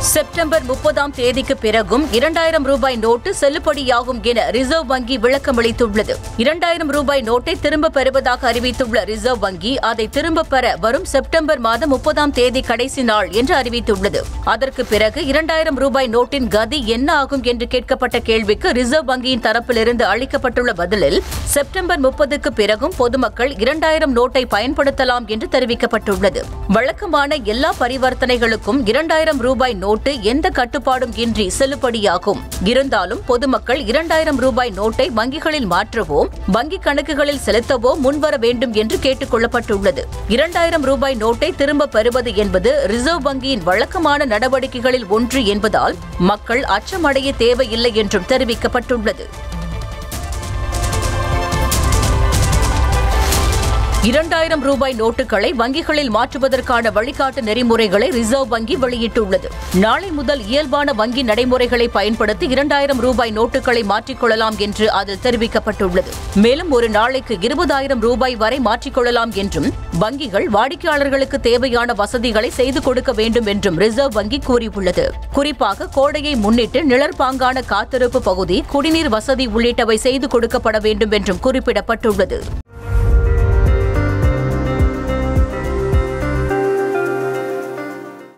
September முப்பதாம் தேதிக்கு பிறகும் இரண்டாயிரம் ரூபாய் நோட்டு செல்லுபடியாகும் என ரிசர்வ் வங்கி விளக்கமளித்துள்ளது இரண்டாயிரம் ரூபாய் நோட்டை திரும்பப் பெறுவதாக அறிவித்துள்ள ரிசர்வ் வங்கி அதை திரும்பப் பெற வரும் செப்டம்பர் மாதம் முப்பதாம் தேதி கடைசி நாள் என்று அறிவித்துள்ளது அதற்கு பிறகு இரண்டாயிரம் ரூபாய் நோட்டின் கதி என்ன ஆகும் என்று கேட்கப்பட்ட கேள்விக்கு ரிசர்வ் வங்கியின் தரப்பிலிருந்து அளிக்கப்பட்டுள்ள பதிலில் செப்டம்பர் முப்பதுக்கு பிறகும் பொதுமக்கள் இரண்டாயிரம் நோட்டை பயன்படுத்தலாம் என்று தெரிவிக்கப்பட்டுள்ளது வழக்கமான எல்லா பரிவர்த்தனைகளுக்கும் இரண்டாயிரம் ரூபாய் நோட்டு எந்த கட்டுப்பாடும் இன்றி செல்லுபடியாகும் இருந்தாலும் பொதுமக்கள் இரண்டாயிரம் ரூபாய் நோட்டை வங்கிகளில் மாற்றவோ வங்கிக் கணக்குகளில் செலுத்தவோ முன்வர வேண்டும் என்று கேட்டுக் கொள்ளப்பட்டுள்ளது இரண்டாயிரம் ரூபாய் நோட்டை திரும்பப் பெறுவது என்பது ரிசர்வ் வங்கியின் வழக்கமான நடவடிக்கைகளில் ஒன்று என்பதால் மக்கள் அச்சமடைய தேவையில்லை என்றும் தெரிவிக்கப்பட்டுள்ளது இரண்டாயிரம் ரூபாய் நோட்டுகளை வங்கிகளில் மாற்றுவதற்கான வழிகாட்டு நெறிமுறைகளை ரிசர்வ் வங்கி வெளியிட்டுள்ளது நாளை முதல் இயல்பான வங்கி நடைமுறைகளை பயன்படுத்தி இரண்டாயிரம் ரூபாய் நோட்டுகளை மாற்றிக்கொள்ளலாம் என்று அதில் தெரிவிக்கப்பட்டுள்ளது மேலும் ஒரு நாளைக்கு இருபதாயிரம் ரூபாய் வரை மாற்றிக்கொள்ளலாம் என்றும் வங்கிகள் வாடிக்கையாளர்களுக்கு தேவையான வசதிகளை செய்து கொடுக்க வேண்டும் என்றும் ரிசர்வ் வங்கி கூறியுள்ளது குறிப்பாக கோடையை முன்னிட்டு நிழற்பாங்கான காத்திருப்பு பகுதி குடிநீர் வசதி உள்ளிட்டவை செய்து கொடுக்கப்பட வேண்டும் என்றும் குறிப்பிடப்பட்டுள்ளது